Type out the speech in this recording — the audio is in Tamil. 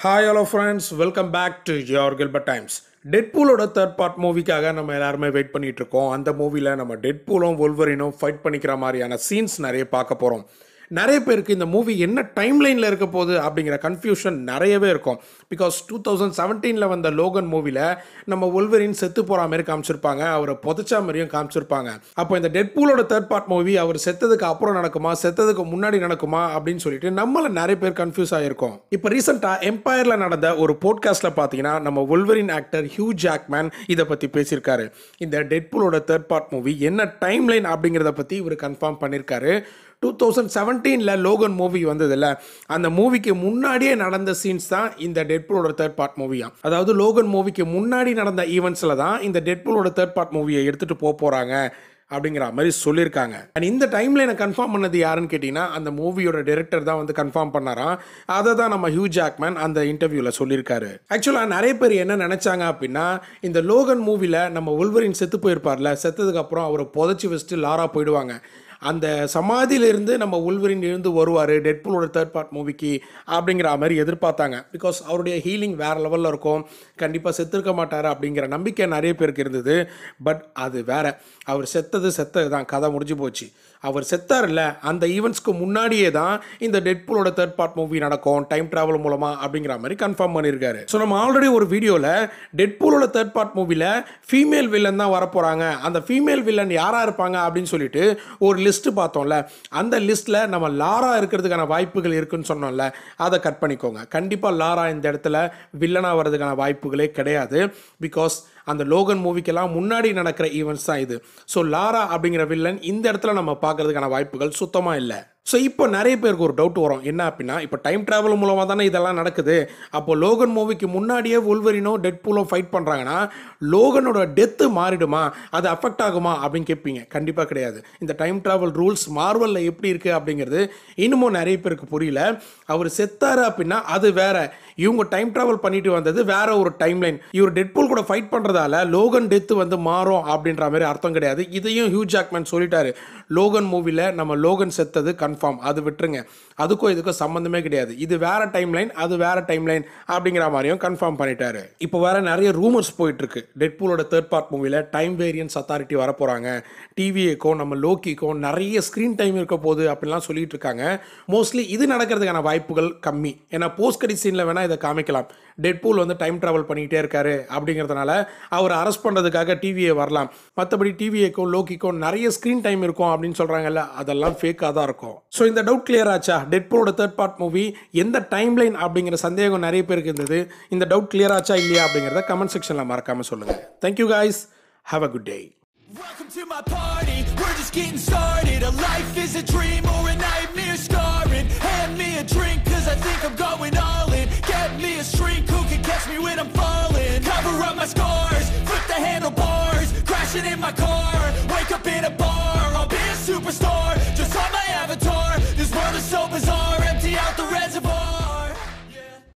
hi hello friends welcome back to your Gilbert Times டெட்பூலோட தேர்ட் பார்ட் மூவிக்காக நம்ம எல்லாருமே வெயிட் பண்ணிட்டு இருக்கோம் அந்த மூவியில் நம்ம டெட்பூலும் wolverineம் ஃபைட் பண்ணிக்கிற மாதிரியான சீன்ஸ் நிறைய பார்க்க போகிறோம் நிறைய பேருக்கு இந்த மூவி என்ன டைம் லைனில் இருக்க போகுது அப்படிங்கிற கன்ஃபியூஷன் நிறையவே இருக்கும் பிகாஸ் டூ தௌசண்ட் செவன்டீனில் வந்த லோகன் மூவியில் நம்ம wolverine செத்து போகிற மாதிரி காமிச்சிருப்பாங்க அவரை புதைச்சா மாதிரியும் காமிச்சிருப்பாங்க அப்போ இந்த டெட்பூலோட தேர்ட் பார்ட் மூவி அவர் செத்ததுக்கு அப்புறம் நடக்குமா செத்ததுக்கு முன்னாடி நடக்குமா அப்படின்னு சொல்லிட்டு நம்மள நிறைய பேர் கன்ஃபியூஸ் ஆகிருக்கோம் இப்போ ரீசெண்டாக எம்பையரில் நடந்த ஒரு போட்காஸ்ட்டில் பார்த்தீங்கன்னா நம்ம wolverine ஆக்டர் ஹியூ ஜாக்மேன் இதை பற்றி பேசியிருக்காரு இந்த டெட்பூலோட தேர்ட் பார்ட் மூவி என்ன டைம் லைன் அப்படிங்கிறத பற்றி இவர் கன்ஃபார்ம் பண்ணியிருக்காரு டூ தௌசண்ட் செவன்டீனில் லோகன் மூவி வந்ததில்ல அந்த மூவிக்கு முன்னாடியே நடந்த சீன்ஸ் தான் இந்த டெட்பூலோட தேர்ட் பார்ட் மூவியா அதாவது லோகன் மூவிக்கு முன்னாடி நடந்த ஈவெண்ட்ஸில் தான் இந்த டெட்பூலோட தேர்ட் பார்ட் மூவியை எடுத்துகிட்டு போக போகிறாங்க அப்படிங்கிற மாதிரி சொல்லியிருக்காங்க அண்ட் இந்த டைமில் எனக்கு கன்ஃபார்ம் பண்ணது யாருன்னு கேட்டிங்கன்னா அந்த மூவியோட டைரக்டர் தான் வந்து கன்ஃபார்ம் பண்ணாராம் அதை தான் நம்ம ஹியூ ஜாக்மேன் அந்த இன்டர்வியூவில் சொல்லியிருக்காரு ஆக்சுவலாக நிறைய பேர் என்ன நினச்சாங்க அப்படின்னா இந்த லோகன் மூவியில் நம்ம உல்வரின் செத்து போயிருப்பார்ல செத்ததுக்கப்புறம் அவரை புதைச்சி வச்சுட்டு லாரா போயிடுவாங்க அந்த சமாதியிலிருந்து நம்ம உள்வரின் இருந்து வருவார் டெட்பூலோட தேர்ட் பார்ட் மூவிக்கு அப்படிங்கிற மாதிரி எதிர்பார்த்தாங்க பிகாஸ் அவருடைய ஹீலிங் வேறு லெவலில் இருக்கும் கண்டிப்பாக செத்துருக்க மாட்டார் அப்படிங்கிற நம்பிக்கை நிறைய பேருக்கு இருந்தது பட் அது வேற அவர் செத்தது செத்தது தான் கதை முடிஞ்சு போச்சு அவர் செத்தார்ல அந்த ஈவெண்ட்ஸ்க்கு முன்னாடியே தான் இந்த டெட்பூலோட தேர்ட் பார்ட் மூவி நடக்கும் டைம் டிராவல் மூலமா அப்படிங்கிற மாதிரி கன்ஃபார்ம் பண்ணியிருக்காரு ஸோ நம்ம ஆல்ரெடி ஒரு வீடியோவில் டெட்பூலோட தேர்ட் பார்ட் மூவியில் ஃபீமேல் வில்லன் தான் வரப்போகிறாங்க அந்த ஃபீமேல் வில்லன் யாராக இருப்பாங்க அப்படின்னு சொல்லிட்டு ஒரு லிஸ்ட்டு பார்த்தோம்ல அந்த லிஸ்ட்டில் நம்ம லாரா இருக்கிறதுக்கான வாய்ப்புகள் இருக்குன்னு சொன்னோம்ல அதை கட் பண்ணிக்கோங்க கண்டிப்பாக லாரா இந்த இடத்துல வில்லனாக வர்றதுக்கான வாய்ப்புகளே கிடையாது பிகாஸ் அந்த லோகன் மூவிக்கெல்லாம் முன்னாடி நடக்கிற ஈவெண்ட்ஸ் தான் இது ஸோ லாரா அப்படிங்கிற வில்லன் இந்த இடத்துல நம்ம பார்க்கறதுக்கான வாய்ப்புகள் சுத்தமாக இல்லை ஸோ இப்போ நிறைய பேருக்கு ஒரு டவுட் வரும் என்ன அப்படின்னா இப்போ டைம் டிராவல் மூலமாக தானே இதெல்லாம் நடக்குது அப்போ லோகன் மூவிக்கு முன்னாடியே உல்வரினோ டெட்பூலும் ஃபைட் பண்ணுறாங்கன்னா லோகனோட டெத்து மாறிடுமா அது அஃபெக்ட் ஆகுமா அப்படின்னு கேட்பீங்க கண்டிப்பாக கிடையாது இந்த டைம் டிராவல் ரூல்ஸ் மார்வலில் எப்படி இருக்குது அப்படிங்கிறது இன்னமும் நிறைய பேருக்கு புரியல அவர் செத்தாரு அப்படின்னா அது வேற இவங்க டைம் டிராவல் பண்ணிட்டு வந்தது வேற ஒரு டைம் லைன் இவர் டெட்பூல் கூட ஃபைட் பண்ணுறதால லோகன் டெத்து வந்து மாறும் அப்படின்ற மாதிரி அர்த்தம் கிடையாது இதையும் ஹியூ ஜாக்மேன் சொல்லிட்டாரு லோகன் மூவியில் நம்ம லோகன் செத்தது கன்ஃபார்ம் அது விட்டுருங்க அதுக்கும் இதுக்கும் சம்மந்தமே கிடையாது இது வேற டைம் லைன் அது வேற டைம் லைன் அப்படிங்கிற மாதிரியும் கன்ஃபார்ம் பண்ணிட்டாரு இப்போ வேற நிறைய ரூமர்ஸ் போயிட்டு இருக்கு டெட்பூலோட தேர்ட் பார்ட் மூவியில் டைம் வேரியன்ஸ் அத்தாரிட்டி வர போகிறாங்க டிவிஏக்கும் நம்ம லோக்கிக்கும் நிறைய ஸ்க்ரீன் டைம் இருக்க போகுது அப்படிலாம் சொல்லிட்டு இருக்காங்க மோஸ்ட்லி இது நடக்கிறதுக்கான வாய்ப்புகள் கம்மி ஏன்னா போஸ்ட் கடி சீனில் வேணால் இதை காமிக்கலாம் டெட்பூல் வந்து டைம் ட்ராவல் பண்ணிக்கிட்டே இருக்காரு அப்படிங்கிறதுனால அவர் அரெஸ்ட் பண்ணுறதுக்காக டிவிஏ வரலாம் மற்றபடி டிவிஏக்கும் லோக்கிக்கும் நிறைய ஸ்க்ரீன் டைம் இருக்கும் அப்படின்னு சொல்கிறாங்கல்ல அதெல்லாம் ஃபேக்காக தான் இருக்கும் ஸோ இந்த டவுட் கிளியர் ஆச்சா டெட்பூலோட தேர்ட் பார்ட் மூவி எந்த டைம் லைன் அப்படிங்கிற சந்தேகம் நிறைய பேருக்கு இருந்தது இந்த டவுட் கிளியர் ஆச்சா இல்லையா அப்படிங்கிறத கமெண்ட் செக்ஷனில் மறக்காமல் சொல்லுங்கள் thank you guys have a good day Welcome to my party, we're just getting started A life is a dream or a nightmare scarring Hand me a drink cause I think I'm going all in Get me a shrink who can catch me when I'm falling Cover up my scars, flip the handlebars Crashing in my car,